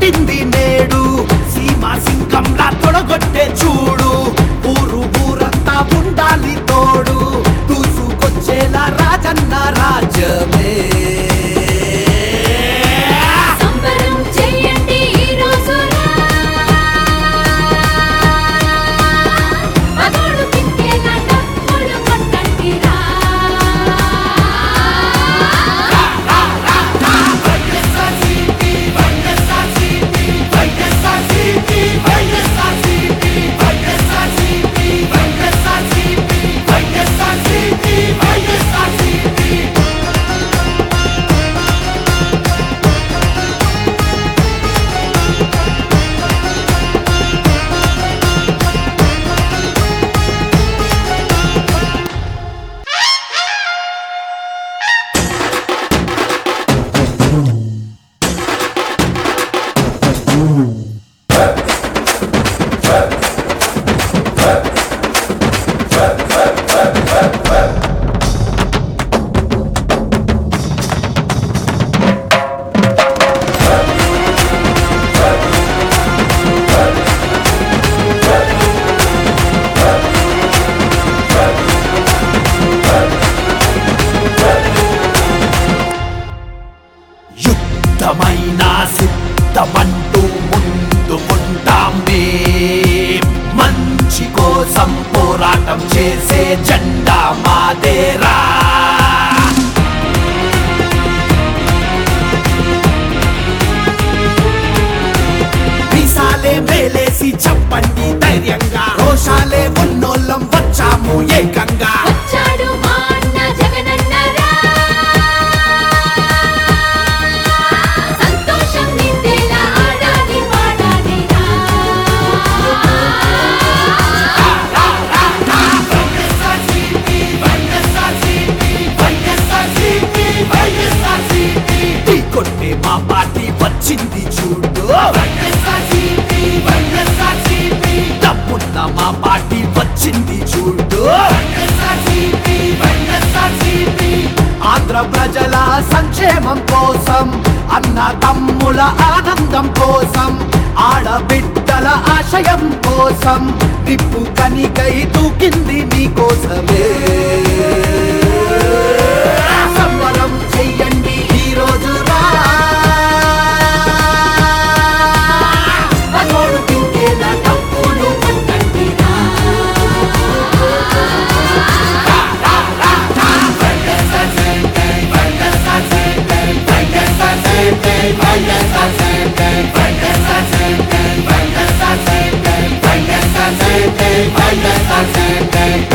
పుట్టింది నేడు సీమ సింగంలా తొడగొట్టే చూడు ఊరు ఊరంతా ఉండాలి తోడు దూసుకొచ్చేలా రాజన్న రాజ్యమే సంబరం చేయండి ఈ రోజున మగోడు పింకేలా డప్పులు కొట్టండిరా యుద్ధమైన సిద్ధమంటూ ముందుకుంటాం మేం. మంచి కోసం పోరాటం చేసే జెండా మాదేరా మీసాలే మేలేసి చెప్పండి ధైర్యంగా రోషాలే ఉన్నోళ్ళం వచ్చాము ఏకంగా వచ్చాడు మా అన్న జగనన్నరా సంతోషం నిండేలా ఆడాలి పాడాలిరా ఢీ కొట్టే మా పార్టీ వచ్చింది చూడు డబ్బున్న మా పార్టీ వచ్చింది చూడు ఆంధ్ర ప్రజల సంక్షేమం కోసం అన్న తమ్ముల ఆనందం కోసం ఆడబిడ్డల ఆశయం కోసం నిప్పు కనికై దూకింది నీకోసమే సంబరం చెయ్యండి ఈ రోజున మగోడు పింకేలా డప్పులు కొట్టండిరా. Vai,